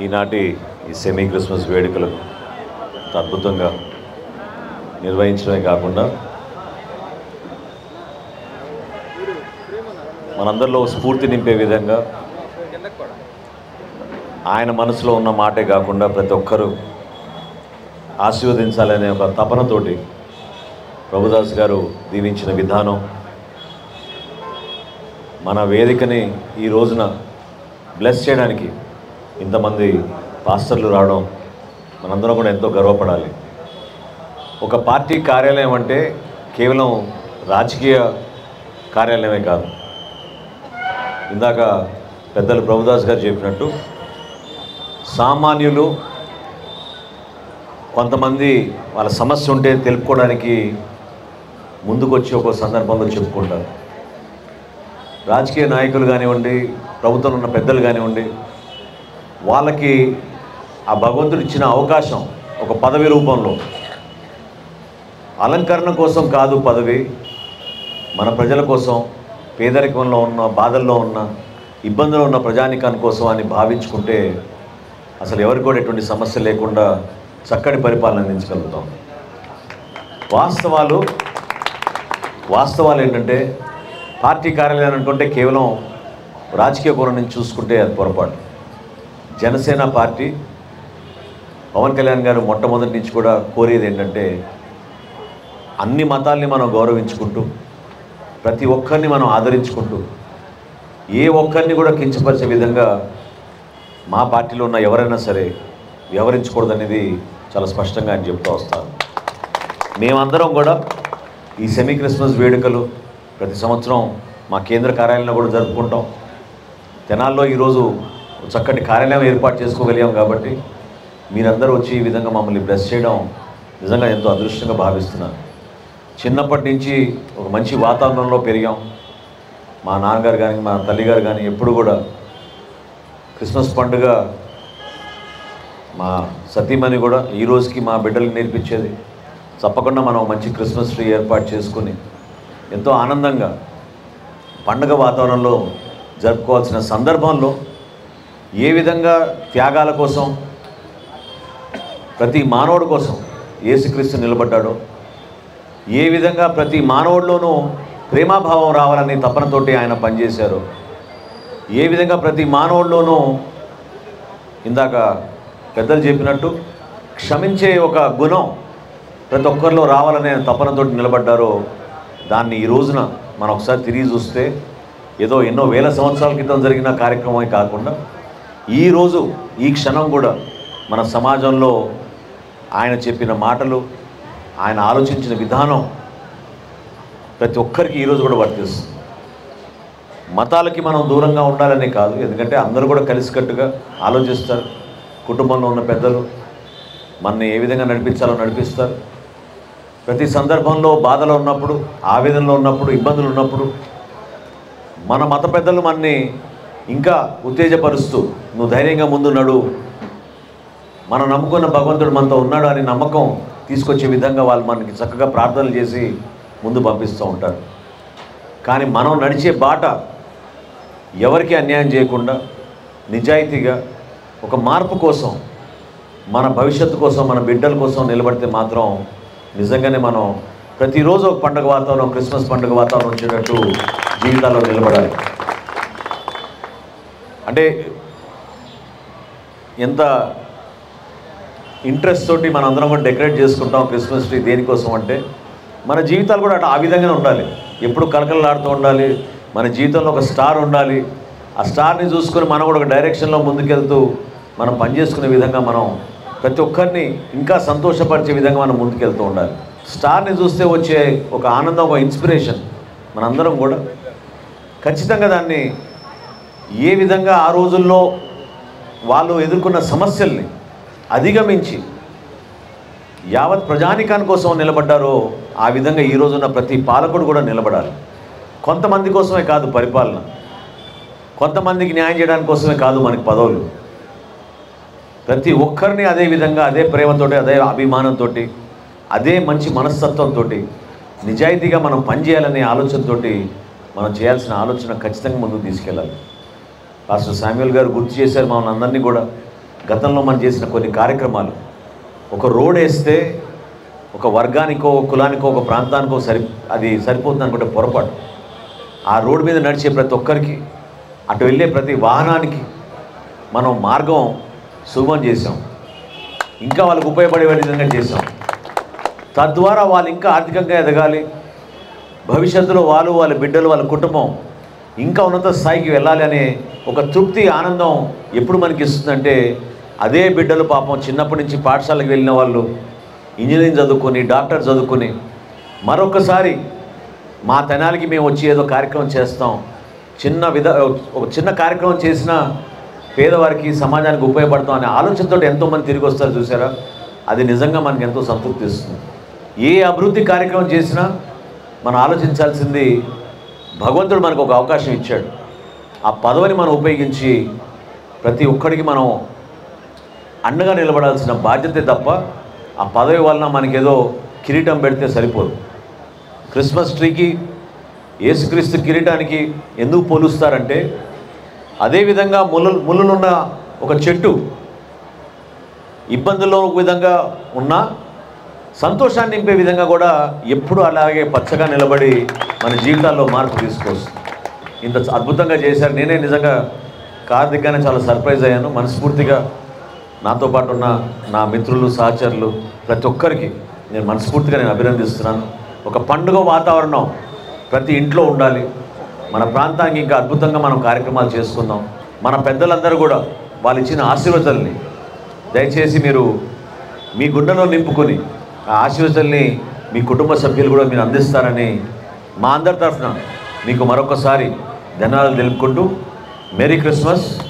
ఈనాటి ఈ semi Christmas వేడుకలు ఇంత అద్భుతంగా నిర్వహించడమే కాకుండా మనందరిలో స్ఫూర్తి నింపే విధంగా ఆయన మనసులో ఉన్న మాటే కాకుండా ప్రతి ఒక్కరూ ఆశీర్వదించాలనే ఒక తపనతోటి ప్రభుదాస్ గారు దీవించిన విధానం మన వేదికని ఈ రోజున బ్లెస్ చేయడానికి ఇంతమంది పాస్టర్లు రావడం మనందరం కూడా ఎంతో గర్వపడాలి ఒక పార్టీ కార్యాలయం అంటే కేవలం రాజకీయ కార్యాలయమే కాదు ఇందాక పెద్దలు ప్రభుదాస్ గారు చెప్పినట్టు సామాన్యులు కొంతమంది వాళ్ళ సమస్య ఉంటే తెలుపుకోవడానికి ముందుకొచ్చి ఒక సందర్భంలో చెప్పుకుంటారు రాజకీయ నాయకులు కానివ్వండి ప్రభుత్వంలో ఉన్న పెద్దలు కానివ్వండి వాళ్ళకి ఆ భగవంతుడు ఇచ్చిన అవకాశం ఒక పదవి రూపంలో అలంకరణ కోసం కాదు పదవి మన ప్రజల కోసం పేదరికంలో ఉన్న బాధల్లో ఉన్న ఇబ్బందులు ఉన్న ప్రజానికాని కోసం అని భావించుకుంటే అసలు ఎవరికి కూడా ఎటువంటి సమస్య లేకుండా చక్కటి పరిపాలన అందించగలుగుతాం వాస్తవాలు వాస్తవాలు ఏంటంటే పార్టీ కార్యాలయం అనుకుంటే కేవలం రాజకీయ కోణం నుంచి చూసుకుంటే అది పొరపాటు జనసేన పార్టీ పవన్ కళ్యాణ్ గారు మొట్టమొదటి నుంచి కూడా కోరేది ఏంటంటే అన్ని మతాల్ని మనం గౌరవించుకుంటూ ప్రతి ఒక్కరిని మనం ఆదరించుకుంటూ ఏ ఒక్కరిని కూడా కించపరిచే విధంగా మా పార్టీలో ఉన్న ఎవరైనా సరే వ్యవహరించకూడదనేది చాలా స్పష్టంగా ఆయన చెప్తూ వస్తాను మేమందరం కూడా ఈ సెమీ క్రిస్మస్ వేడుకలు ప్రతి సంవత్సరం మా కేంద్ర కార్యాలయంలో కూడా జరుపుకుంటాం తెనాల్లో ఈరోజు చక్కటి కార్యాలయం ఏర్పాటు చేసుకోగలిగాం కాబట్టి మీరందరూ వచ్చి ఈ విధంగా మమ్మల్ని బ్లెస్ చేయడం నిజంగా ఎంతో అదృష్టంగా భావిస్తున్నాను చిన్నప్పటి నుంచి ఒక మంచి వాతావరణంలో పెరిగాం మా నాన్నగారు కానీ మా తల్లిగారు కానీ ఎప్పుడు కూడా క్రిస్మస్ పండుగ మా సతీమణి కూడా ఈ రోజుకి మా బిడ్డలకు నేర్పించేది తప్పకుండా మనం మంచి క్రిస్మస్ ట్రీ ఏర్పాటు చేసుకుని ఎంతో ఆనందంగా పండగ వాతావరణంలో జరుపుకోవాల్సిన సందర్భంలో ఏ విధంగా త్యాగాల కోసం ప్రతి మానవుడి కోసం యేసుక్రీస్తు నిలబడ్డాడో ఏ విధంగా ప్రతి మానవుడిలోనూ ప్రేమాభావం రావాలని తపనతోటి ఆయన పనిచేశారు ఏ విధంగా ప్రతి మానవుడిలోనూ ఇందాక పెద్దలు చెప్పినట్టు క్షమించే ఒక గుణం ప్రతి ఒక్కరిలో రావాలనే తపనతోటి నిలబడ్డారో దాన్ని ఈ రోజున మనం ఒకసారి తిరిగి చూస్తే ఏదో ఎన్నో వేల సంవత్సరాల క్రితం జరిగిన కార్యక్రమమే కాకుండా ఈరోజు ఈ క్షణం కూడా మన సమాజంలో ఆయన చెప్పిన మాటలు ఆయన ఆలోచించిన విధానం ప్రతి ఒక్కరికి ఈరోజు కూడా వర్తిస్తుంది మతాలకి మనం దూరంగా ఉండాలనే కాదు ఎందుకంటే అందరూ కూడా కలిసికట్టుగా ఆలోచిస్తారు కుటుంబంలో ఉన్న పెద్దలు మనని ఏ విధంగా నడిపించాలో నడిపిస్తారు ప్రతి సందర్భంలో బాధలో ఉన్నప్పుడు ఆవేదనలో ఉన్నప్పుడు ఇబ్బందులు ఉన్నప్పుడు మన మత పెద్దలు మనని ఇంకా ఉత్తేజపరుస్తూ నువ్వు ధైర్యంగా ముందు నడు మనం నమ్ముకున్న భగవంతుడు మనతో ఉన్నాడు అని నమ్మకం తీసుకొచ్చే విధంగా వాళ్ళు మనకి చక్కగా ప్రార్థనలు చేసి ముందు పంపిస్తూ ఉంటారు కానీ మనం నడిచే బాట ఎవరికి అన్యాయం చేయకుండా నిజాయితీగా ఒక మార్పు కోసం మన భవిష్యత్తు కోసం మన బిడ్డల కోసం నిలబడితే మాత్రం నిజంగానే మనం ప్రతిరోజు ఒక పండుగ వాతావరణం క్రిస్మస్ పండుగ వాతావరణం వచ్చేటట్టు జీవితాల్లో నిలబడాలి అంటే ఎంత ఇంట్రెస్ట్ తోటి మనం అందరం కూడా డెకరేట్ చేసుకుంటాం క్రిస్మస్ ట్రీ దేనికోసం అంటే మన జీవితాలు కూడా అటు ఆ విధంగానే ఉండాలి ఎప్పుడు కలకలలాడుతూ ఉండాలి మన జీవితంలో ఒక స్టార్ ఉండాలి ఆ స్టార్ని చూసుకొని మనం కూడా ఒక డైరెక్షన్లో ముందుకెళ్తూ మనం పనిచేసుకునే విధంగా మనం ప్రతి ఒక్కరిని ఇంకా సంతోషపరిచే విధంగా మనం ముందుకెళ్తూ ఉండాలి స్టార్ని చూస్తే వచ్చే ఒక ఆనందం ఒక ఇన్స్పిరేషన్ మనందరం కూడా ఖచ్చితంగా దాన్ని ఏ విధంగా ఆ రోజుల్లో వాళ్ళు ఎదుర్కొన్న సమస్యల్ని అధిగమించి యావత్ ప్రజానికాని కోసం నిలబడ్డారో ఆ విధంగా ఈ రోజున్న ప్రతి పాలకుడు కూడా నిలబడాలి కొంతమంది కోసమే కాదు పరిపాలన కొంతమందికి న్యాయం చేయడానికి కోసమే కాదు మనకి పదవులు ప్రతి ఒక్కరిని అదే విధంగా అదే ప్రేమతోటి అదే అభిమానంతో అదే మంచి మనస్తత్వంతో నిజాయితీగా మనం పనిచేయాలనే ఆలోచనతోటి మనం చేయాల్సిన ఆలోచన ఖచ్చితంగా ముందుకు తీసుకెళ్ళాలి పాస్టర్ శామ్యుల్ గారు గుర్తు చేశారు మమ్మల్ని అందరినీ కూడా గతంలో మనం చేసిన కొన్ని కార్యక్రమాలు ఒక రోడ్ వేస్తే ఒక వర్గానికో ఒక కులానికో ఒక ప్రాంతానికో సరి అది సరిపోతుంది అనుకుంటే పొరపాటు ఆ రోడ్డు మీద నడిచే ప్రతి ఒక్కరికి అటు వెళ్ళే ప్రతి వాహనానికి మనం మార్గం సుగమం చేసాం ఇంకా వాళ్ళకు ఉపయోగపడే విధంగా చేసాం తద్వారా వాళ్ళు ఇంకా ఆర్థికంగా ఎదగాలి భవిష్యత్తులో వాళ్ళు వాళ్ళ బిడ్డలు వాళ్ళ కుటుంబం ఇంకా ఉన్నత స్థాయికి వెళ్ళాలి అనే ఒక తృప్తి ఆనందం ఎప్పుడు మనకి ఇస్తుందంటే అదే బిడ్డలు పాపం చిన్నప్పటి నుంచి పాఠశాలకు వెళ్ళిన వాళ్ళు ఇంజనీరింగ్ చదువుకొని డాక్టర్ చదువుకొని మరొకసారి మా తెనాలికి మేము వచ్చి ఏదో కార్యక్రమం చేస్తాం చిన్న విధ ఒక చిన్న కార్యక్రమం చేసినా పేదవారికి సమాజానికి ఉపయోగపడతాం అనే ఆలోచనతో ఎంతోమంది తిరిగి వస్తారు చూసారా అది నిజంగా మనకి ఎంతో సంతృప్తి ఇస్తుంది ఏ అభివృద్ధి కార్యక్రమం చేసినా మనం ఆలోచించాల్సింది భగవంతుడు మనకు ఒక అవకాశం ఇచ్చాడు ఆ పదవిని మనం ఉపయోగించి ప్రతి ఒక్కడికి మనం అండగా నిలబడాల్సిన బాధ్యతే తప్ప ఆ పదవి వలన మనకేదో కిరీటం పెడితే సరిపోదు క్రిస్మస్ ట్రీకి యేసుక్రీస్తు కిరీటానికి ఎందుకు పోలుస్తారంటే అదేవిధంగా ముళ్ళు ముళ్ళులున్న ఒక చెట్టు ఇబ్బందుల్లో ఒక విధంగా ఉన్నా సంతోషాన్ని నింపే విధంగా కూడా ఎప్పుడు అలాగే పచ్చగా నిలబడి మన జీవితాల్లో మార్పు తీసుకొస్తుంది ఇంత అద్భుతంగా చేశారు నేనే నిజంగా కార్తిక్గానే చాలా సర్ప్రైజ్ అయ్యాను మనస్ఫూర్తిగా నాతో పాటు ఉన్న నా మిత్రులు సహచరులు ప్రతి ఒక్కరికి నేను మనస్ఫూర్తిగా నేను అభినందిస్తున్నాను ఒక పండుగ వాతావరణం ప్రతి ఇంట్లో ఉండాలి మన ప్రాంతానికి ఇంకా అద్భుతంగా మనం కార్యక్రమాలు చేసుకుందాం మన పెద్దలందరూ కూడా వాళ్ళు ఇచ్చిన ఆశీర్వచనల్ని దయచేసి మీరు మీ గుండెలో నింపుకొని ఆ ఆశీర్వచనల్ని మీ కుటుంబ సభ్యులు కూడా మీరు అందిస్తారని మా అందరి తరఫున మీకు మరొకసారి ధన్యవాదాలు తెలుపుకుంటూ మెరీ క్రిస్మస్